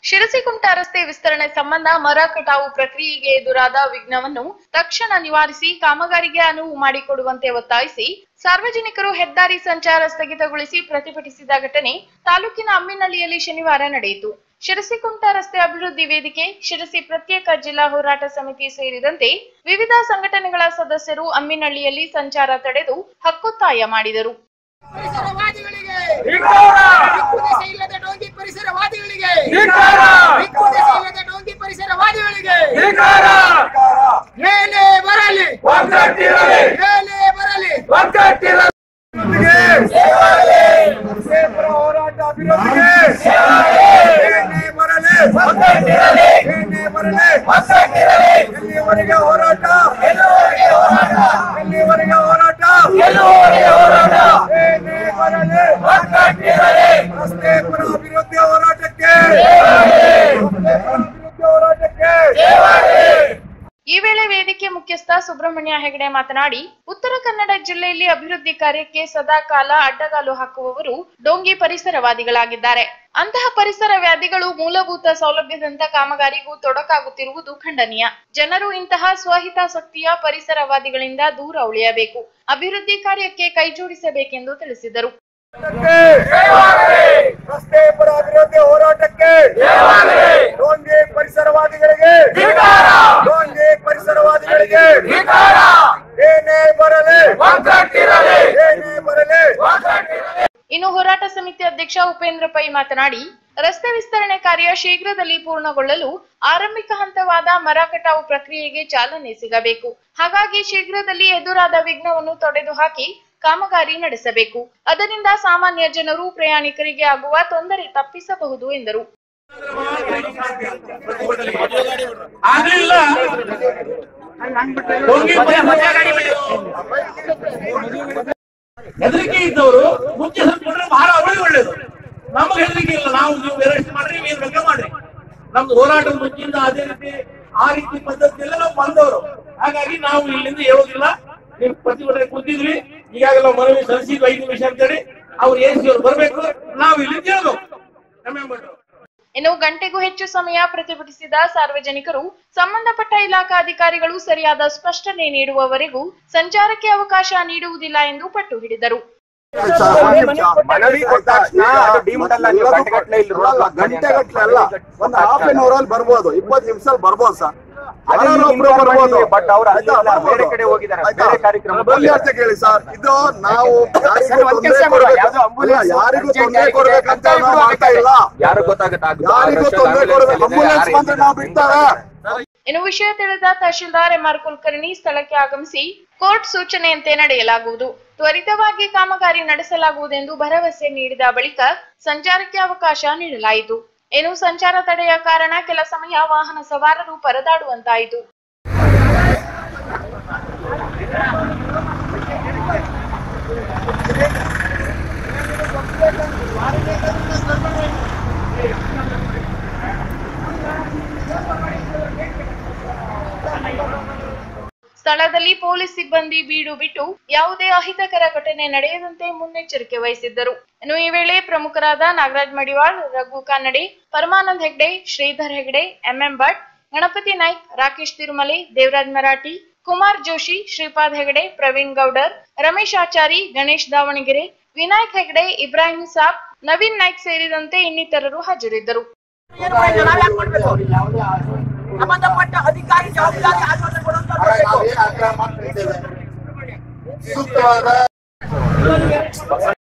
ಶಿರಸಿಕುಂಟ ರಸ್ತೆ ವಿಸ್ತರಣೆ ಸಂಬಂಧ ಮರ ಕಟಾವು ಪ್ರಕ್ರಿಯೆಗೆ ಎದುರಾದ ವಿಘ್ನವನ್ನು ತಕ್ಷಣ ನಿವಾರಿಸಿ ಕಾಮಗಾರಿಗೆ ಅನುವು ಮಾಡಿಕೊಡುವಂತೆ ಒತ್ತಾಯಿಸಿ ಸಾರ್ವಜನಿಕರು ಹೆದ್ದಾರಿ ಸಂಚಾರ ಸ್ಥಗಿತಗೊಳಿಸಿ ಪ್ರತಿಭಟಿಸಿದ ಘಟನೆ ತಾಲೂಕಿನ ಅಮ್ಮಿನಹಳ್ಳಿಯಲ್ಲಿ ಶನಿವಾರ ನಡೆಯಿತು ಶಿರಸಿಕುಂಟ ರಸ್ತೆ ಅಭಿವೃದ್ಧಿ ವೇದಿಕೆ ಶಿರಸಿ ಪ್ರತ್ಯೇಕ ಜಿಲ್ಲಾ ಹೋರಾಟ ಸಮಿತಿ ಸೇರಿದಂತೆ ವಿವಿಧ ಸಂಘಟನೆಗಳ ಸದಸ್ಯರು ಅಮ್ಮಿನಹಳ್ಳಿಯಲ್ಲಿ ಸಂಚಾರ ತಡೆದು ಹಕ್ಕೊತ್ತಾಯ ಮಾಡಿದರು ಪರಿಸರವಾದಿಗಳಿಗೆ ಧಿಕ್ಕಾರ! ದಿಕ್ಕುದೆಸೆ ಇಲ್ಲದ ಡೋಂಗಿ ಪರಿಸರವಾದಿಗಳಿಗೆ ಧಿಕ್ಕಾರ! ದಿಕ್ಕುದೆಸೆ ಇಲ್ಲದ ಡೋಂಗಿ ಪರಿಸರವಾದಿಗಳಿಗೆ ಧಿಕ್ಕಾರ! ಏನೇ ಬರಲಿ ಒಗ್ಗಟ್ಟಿರಲಿ! ಏನೇ ಬರಲಿ ಒಗ್ಗಟ್ಟಿರಲಿ! ಸೇವರ ಹೋರಾಟ ಅಭಿವೃದ್ಧಿಗೆ ಏನೇ ಬರಲಿ ಒಗ್ಗಟ್ಟಿರಲಿ! ಏನೇ ಬರಲಿ ಎಲ್ಲಿವರೆಗೆ ಹೋರಾಟ ಎಲ್ಲಿವರೆಗೆ ಹೋರಾಟ ಏನೇ ಬರಲಿ ರಸ್ತೆ ಪರ ಅಭಿವೃದ್ಧಿ ಹೋರಾಟಕ್ಕೆ ರಸ್ತೆ ಪರ ಅಭಿವೃದ್ಧಿ ಹೋರಾಟಕ್ಕೆ ಈ ವೇಳೆ ವೇದಿಕೆ ಮುಖ್ಯಸ್ಥ ಸುಬ್ರಹ್ಮಣ್ಯ ಹೆಗಡೆ ಮಾತನಾಡಿ ಉತ್ತರ ಕನ್ನಡ ಜಿಲ್ಲೆಯಲ್ಲಿ ಅಭಿವೃದ್ಧಿ ಕಾರ್ಯಕ್ಕೆ ಸದಾ ಕಾಲ ಅಡ್ಡಗಾಲು ಹಾಕುವವರು ಡೋಂಗಿ ಪರಿಸರವಾದಿಗಳಾಗಿದ್ದಾರೆ ಅಂತಹ ಪರಿಸರ ವ್ಯಾಧಿಗಳು ಮೂಲಭೂತ ಸೌಲಭ್ಯದಂತ ಕಾಮಗಾರಿಗೂ ತೊಡಕಾಗುತ್ತಿರುವುದು ಖಂಡನೀಯ ಜನರು ಇಂತಹ ಸ್ವಹಿತಾಸಕ್ತಿಯ ಪರಿಸರವಾದಿಗಳಿಂದ ದೂರ ಉಳಿಯಬೇಕು ಅಭಿವೃದ್ಧಿ ಕಾರ್ಯಕ್ಕೆ ಕೈಜೋಡಿಸಬೇಕೆಂದು ತಿಳಿಸಿದರು ರಸ್ತೆ ಪರ ಅಭಿವೃದ್ಧಿ ಹೋರಾಟಕ್ಕೆ ಡೋಂಗಿ ಪರಿಸರವಾದಿಗಳಿಗೆ ಡೋಂಗಿ ಪರಿಸರವಾದಿಗಳಿಗೆ ಏನೇ ಬರಲಿ ಏನೇ ಬರಲಿ ಇನ್ನು ಹೋರಾಟ ಸಮಿತಿ ಅಧ್ಯಕ್ಷ ಉಪೇಂದ್ರ ಪೈ ಮಾತನಾಡಿ ರಸ್ತೆ ವಿಸ್ತರಣೆ ಕಾರ್ಯ ಶೀಘ್ರದಲ್ಲಿ ಪೂರ್ಣಗೊಳ್ಳಲು ಆರಂಭಿಕ ಹಂತವಾದ ಮರ ಕಟಾವು ಪ್ರಕ್ರಿಯೆಗೆ ಚಾಲನೆ ಸಿಗಬೇಕು ಹಾಗಾಗಿ ಶೀಘ್ರದಲ್ಲಿ ಎದುರಾದ ವಿಘ್ನವನ್ನು ತೊಡೆದು ಹಾಕಿ ಕಾಮಗಾರಿ ನಡೆಸಬೇಕು ಅದರಿಂದ ಸಾಮಾನ್ಯ ಜನರು ಪ್ರಯಾಣಿಕರಿಗೆ ಆಗುವ ತೊಂದರೆ ತಪ್ಪಿಸಬಹುದು ಎಂದರು ಆಗ್ಲಿಲ್ಲ ಡೊಂಗಿ ಹೆದರಿಕೆ ಇದ್ದವರು ಮುಂಚೆ ಸತ್ಕೊಂಡ್ರೆ ಬಹಳ ಅವಳಿ ಒಳ್ಳೇದು ನಮಗೆ ಹೆದರಿಕೆ ಇಲ್ಲ ನಾವು ನೀವು ಅರೆಸ್ಟ್ ಮಾಡ್ರಿ ನೀವು ಬೇಕಾ ಮಾಡ್ರಿ ನಮ್ದು ಹೋರಾಟ ಮುಂಚಿಂದ ಅದೇ ರೀತಿ ಆ ರೀತಿ ಪದ್ಧತಿಯಲ್ಲ ನಾವು ಬಂದವರು ಹಾಗಾಗಿ ನಾವು ಇಲ್ಲಿಂದ ಹೇಳೋದಿಲ್ಲ ನೀವು ಪ್ರತಿಭಟನೆ ಕೂತಿದ್ವಿ ಈಗಾಗಲೇ ನಾವು ಮನವಿ ಸಲ್ಲಿಸಿದ್ವಿ ಐದು ನಿಮಿಷ ಅಂತೇಳಿ ಅವ್ರು ಎಸಿ ಅವ್ರು ಬರ್ಬೇಕು ನಾವು ಇಲ್ಲಿಂದ ಹೇಳ್ಬೇಕು ನಮ್ಮೆಂಬಟ್ರು ಇನ್ನು ಗಂಟೆಗೂ ಹೆಚ್ಚು ಸಮಯ ಪ್ರತಿಭಟಿಸಿದ ಸಾರ್ವಜನಿಕರು ಸಂಬಂಧಪಟ್ಟ ಇಲಾಖಾ ಅಧಿಕಾರಿಗಳು ಸರಿಯಾದ ಸ್ಪಷ್ಟನೆ ನೀಡುವವರೆಗೂ ಸಂಚಾರಕ್ಕೆ ಅವಕಾಶ ನೀಡುವುದಿಲ್ಲ ಎಂದು ಪಟ್ಟು ಹಿಡಿದರು ಮನವಿ ಕೊಟ್ಟ ತಕ್ಷಣ ಅದು deemed ಅಲ್ಲ, ನೀವು ಗಂಟೆಗಟ್ಲೆ ಇಲ್ಲಿ road block ಮಾಡಿ ಅಂತ. ಗಂಟೆಗಟ್ಲೆ ಅಲ್ಲ ಒಂದು ಹಾಫ್ ಅನ್ ಅವರ್ ಅಲ್ಲಿ ಬರ್ಬೋದು ಇಪ್ಪತ್ತು ನಿಮಿಷ ಬರ್ಬೋದು ಸರ್ ಅದು ಯಾರೋ ಒಬ್ರು inform ಬರ್ಬೋದು. ಮಾಡಿದ್ವಿ, but ಅವ್ರು ಅಲ್ಲಿ ಆಯ್ತಾ? ಇಲ್ಲ, ಬೇರೆ ಬರ್ಬೋದು. ಕಡೆ ಹೋಗಿದ್ದಾರೆ, ಆಯ್ತಾ? ಬೇರೆ ಕಾರ್ಯಕ್ರಮಕ್ಕೆ ಬನ್ನಿ ಅಂತ ಕೇಳಿ ಸರ್ ಇದು ನಾವು ಯಾರಿಗೂ ಸರ್, ಒಂದ್ ಕೆಲ್ಸ ತೊಂದರೆ ಮಾಡುವ, ಕೊಡ್ಬೇಕು ಯಾವ್ದೋ ambulance ಇಲ್ಲ, ಯಾರಿಗೂ urgent ತೊಂದರೆ ಆಗಿದೆ, ಕೊಡ್ಬೇಕಂತ ಅಂತ ನಾವು ಮಾಡ್ತಾ ಇಲ್ಲ ಯಾರು ಗೊತ್ತಾಗುತ್ತೆ ಯಾರಿಗೂ ತೊಂದರೆ ಕೊಡ್ಬೇಕು ಅಂಬುಲೆನ್ಸ್ ಬಂದ್ರೆ ನಾವು ಬಿಡ್ತಾರೆ ಇನ್ನು ವಿಷಯ ತಿಳಿದ ತಹಶೀಲ್ದಾರ್ ಎಂಆರ್ ಕುಲಕರ್ಣಿ ಸ್ಥಳಕ್ಕೆ ಆಗಮಿಸಿ ಕೋರ್ಟ್ ಸೂಚನೆಯಂತೆ ನಡೆಯಲಾಗುವುದು ತ್ವರಿತವಾಗಿ ಕಾಮಗಾರಿ ನಡೆಸಲಾಗುವುದೆಂದು ಭರವಸೆ ನೀಡಿದ ಬಳಿಕ ಸಂಚಾರಕ್ಕೆ ಅವಕಾಶ ನೀಡಲಾಯಿತು ಇನ್ನು ಸಂಚಾರ ತಡೆಯ ಕಾರಣ ಕೆಲ ಸಮಯ ವಾಹನ ಸವಾರರು ಪರದಾಡುವಂತಾಯಿತು ಸ್ಥಳದಲ್ಲಿ ಪೊಲೀಸ್ ಸಿಬ್ಬಂದಿ ಬೀಡು ಬಿಟ್ಟು ಯಾವುದೇ ಅಹಿತಕರ ಘಟನೆ ನಡೆಯದಂತೆ ಮುನ್ನೆಚ್ಚರಿಕೆ ವಹಿಸಿದ್ದರು ಇನ್ನು ಈ ವೇಳೆ ಪ್ರಮುಖರಾದ ನಾಗರಾಜ್ ಮಡಿವಾಳ್ ರಘು ಕಾನಡೆ ಪರಮಾನಂದ್ ಹೆಗ್ಡೆ ಶ್ರೀಧರ್ ಹೆಗ್ಡೆ ಎಂಎಂ ಭಟ್ ಗಣಪತಿ ನಾಯ್ಕ್ ರಾಕೇಶ್ ತಿರುಮಲೆ ದೇವರಾಜ್ ಮರಾಠಿ ಕುಮಾರ್ ಜೋಶಿ ಶ್ರೀಪಾದ್ ಹೆಗಡೆ ಪ್ರವೀಣ್ ಗೌಡರ್ ರಮೇಶ್ ಆಚಾರಿ ಗಣೇಶ್ ದಾವಣಗೆರೆ ವಿನಾಯಕ್ ಹೆಗ್ಡೆ ಇಬ್ರಾಹಿಂ ಸಾಬ್ ನವೀನ್ ನಾಯ್ಕ್ ಸೇರಿದಂತೆ ಇನ್ನಿತರರು ಹಾಜರಿದ್ದರು ಏನು ಮಾಡಿಲ್ಲ, ನಾವ್ ಯಾಕ್ ಮಾಡ್ಬೇಕು? ಸಂಬಂಧಪಟ್ಟ ಅಧಿಕಾರಿ ಜವಾಬ್ದಾರಿ ಆಶ್ವಾಸನೆ ಕೊಡುವಂತ ಕೊಡ್ಬೇಕು. ಸೂಕ್ತವಾದ